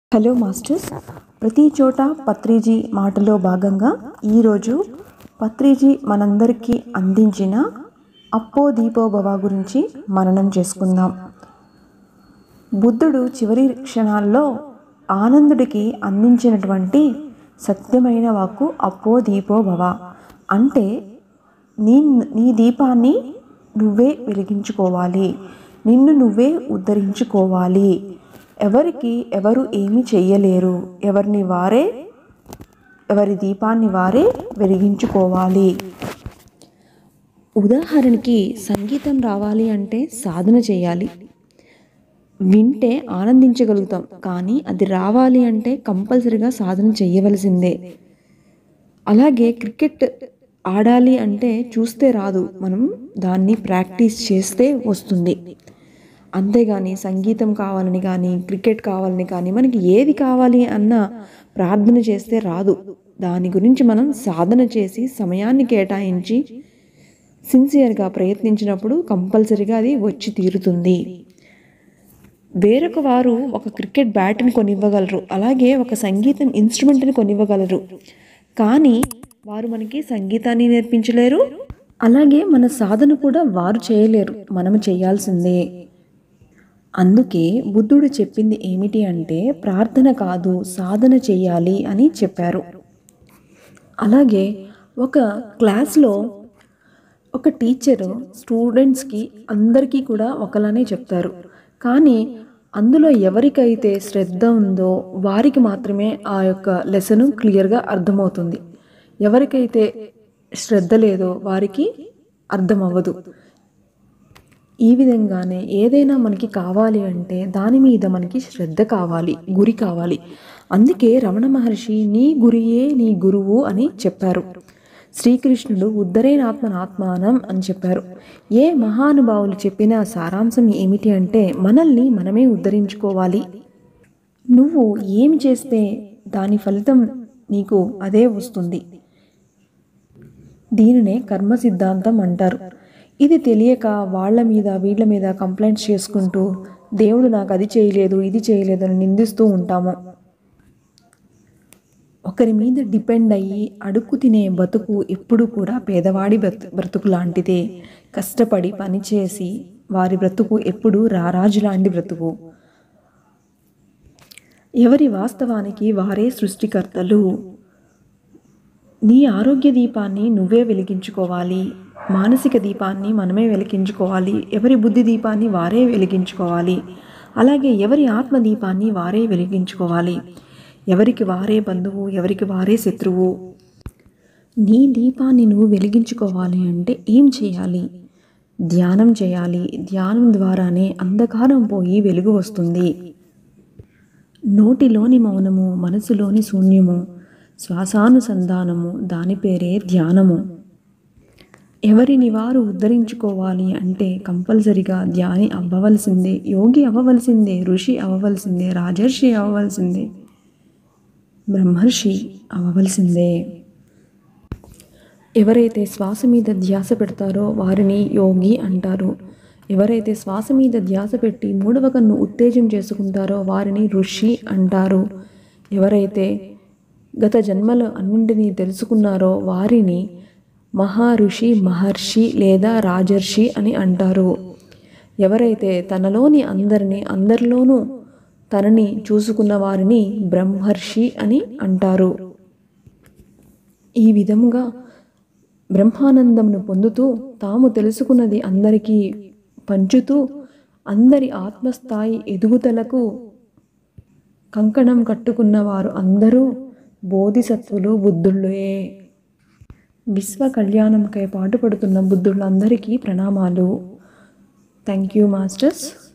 hello masters ప్రతి చోట పత్రిజీ మాటలో భాగంగా ఈరోజు పత్రిజీ మనందరికీ అందించిన అప్పో దీపోభవ గురించి మననం చేసుకుందాం బుద్ధుడు చివరి క్షణాల్లో ఆనందుడికి అందించినటువంటి సత్యమైన వాక్కు అప్పో దీపోభవ అంటే నీ నీ దీపాన్ని నువ్వే వెలిగించుకోవాలి నిన్ను నువ్వే ఉద్ధరించుకోవాలి ఎవరికి ఎవరు ఏమి చెయ్యలేరు ఎవరిని వారే ఎవరి దీపాన్ని వారే వెలిగించుకోవాలి ఉదాహరణకి సంగీతం రావాలి అంటే సాధన చేయాలి వింటే ఆనందించగలుగుతాం కానీ అది రావాలి అంటే కంపల్సరిగా సాధన చేయవలసిందే అలాగే క్రికెట్ ఆడాలి అంటే చూస్తే రాదు మనం దాన్ని ప్రాక్టీస్ చేస్తే వస్తుంది అంతేగాని సంగీతం కావాలని కానీ క్రికెట్ కావాలని కానీ మనకి ఏది కావాలి అన్న ప్రార్థన చేస్తే రాదు దాని గురించి మనం సాధన చేసి సమయాన్ని కేటాయించి సిన్సియర్గా ప్రయత్నించినప్పుడు కంపల్సరిగా అది వచ్చి తీరుతుంది వేరొక వారు ఒక క్రికెట్ బ్యాట్ని కొనివ్వగలరు అలాగే ఒక సంగీతం ఇన్స్ట్రుమెంట్ని కొనివ్వగలరు కానీ వారు మనకి సంగీతాన్ని నేర్పించలేరు అలాగే మన సాధన కూడా వారు చేయలేరు మనము చేయాల్సిందే అందుకే బుద్ధుడు చెప్పింది ఏమిటి అంటే ప్రార్థన కాదు సాధన చేయాలి అని చెప్పారు అలాగే ఒక క్లాస్లో ఒక టీచరు స్టూడెంట్స్కి అందరికీ కూడా ఒకలానే చెప్తారు కానీ అందులో ఎవరికైతే శ్రద్ధ ఉందో వారికి మాత్రమే ఆ యొక్క లెసన్ క్లియర్గా అర్థమవుతుంది ఎవరికైతే శ్రద్ధ లేదో వారికి అర్థం అవ్వదు ఈ విధంగానే ఏదైనా మనకి కావాలి అంటే దాని మీద మనకి శ్రద్ధ కావాలి గురి కావాలి అందుకే రమణ మహర్షి నీ గురియే నీ గురువు అని చెప్పారు శ్రీకృష్ణుడు ఉద్ధరేనాత్మనాత్మానం అని చెప్పారు ఏ మహానుభావులు చెప్పిన సారాంశం ఏమిటి అంటే మనల్ని మనమే ఉద్ధరించుకోవాలి నువ్వు ఏమి చేస్తే దాని ఫలితం నీకు అదే వస్తుంది దీనినే కర్మ సిద్ధాంతం అంటారు ఇది తెలియక వాళ్ళ మీద వీళ్ళ మీద కంప్లైంట్స్ చేసుకుంటూ దేవుడు నాకు అది చేయలేదు ఇది చేయలేదు అని నిందిస్తూ ఉంటాము ఒకరి మీద డిపెండ్ అయ్యి అడుక్కు తినే బతుకు ఎప్పుడు కూడా పేదవాడి బ్రతు బ్రతుకు లాంటిదే కష్టపడి పనిచేసి వారి బ్రతుకు ఎప్పుడు రారాజు లాంటి బ్రతుకు ఎవరి వాస్తవానికి వారే సృష్టికర్తలు నీ ఆరోగ్య దీపాన్ని నువ్వే వెలిగించుకోవాలి మానసిక దీపాన్ని మనమే వెలిగించుకోవాలి ఎవరి బుద్ధి దీపాన్ని వారే వెలిగించుకోవాలి అలాగే ఎవరి ఆత్మ దీపాన్ని వారే వెలిగించుకోవాలి ఎవరికి వారే బంధువు ఎవరికి వారే శత్రువు నీ దీపాన్ని నువ్వు వెలిగించుకోవాలి అంటే ఏం చేయాలి ధ్యానం చేయాలి ధ్యానం ద్వారానే అంధకారం పోయి వెలుగు వస్తుంది నోటిలోని మౌనము మనసులోని శూన్యము శ్వాసానుసంధానము దాని పేరే ధ్యానము ఎవరిని వారు ఉద్ధరించుకోవాలి అంటే కంపల్సరిగా ధ్యాని అవ్వవలసిందే యోగి అవ్వవలసిందే ఋషి అవ్వవలసిందే రాజర్షి అవ్వవలసిందే బ్రహ్మర్షి అవ్వవలసిందే ఎవరైతే శ్వాస మీద ధ్యాస పెడతారో వారిని యోగి అంటారు ఎవరైతే శ్వాస మీద ధ్యాస పెట్టి మూడవ కన్ను ఉత్తేజం చేసుకుంటారో వారిని ఋషి అంటారు ఎవరైతే గత జన్మలు అన్నింటినీ తెలుసుకున్నారో వారిని మహారుషి మహర్షి లేదా రాజర్షి అని అంటారు ఎవరైతే తనలోని అందరినీ అందరిలోనూ తనని చూసుకున్న వారిని బ్రహ్మర్షి అని అంటారు ఈ విధముగా బ్రహ్మానందమును పొందుతూ తాము తెలుసుకున్నది అందరికీ పంచుతూ అందరి ఆత్మస్థాయి ఎదుగుదలకు కంకణం కట్టుకున్న వారు అందరూ బోధిసత్వులు బుద్ధుళ్ళే విశ్వ కళ్యాణంకై పాటుపడుతున్న బుద్ధులందరికీ ప్రణామాలు థ్యాంక్ యూ మాస్టర్స్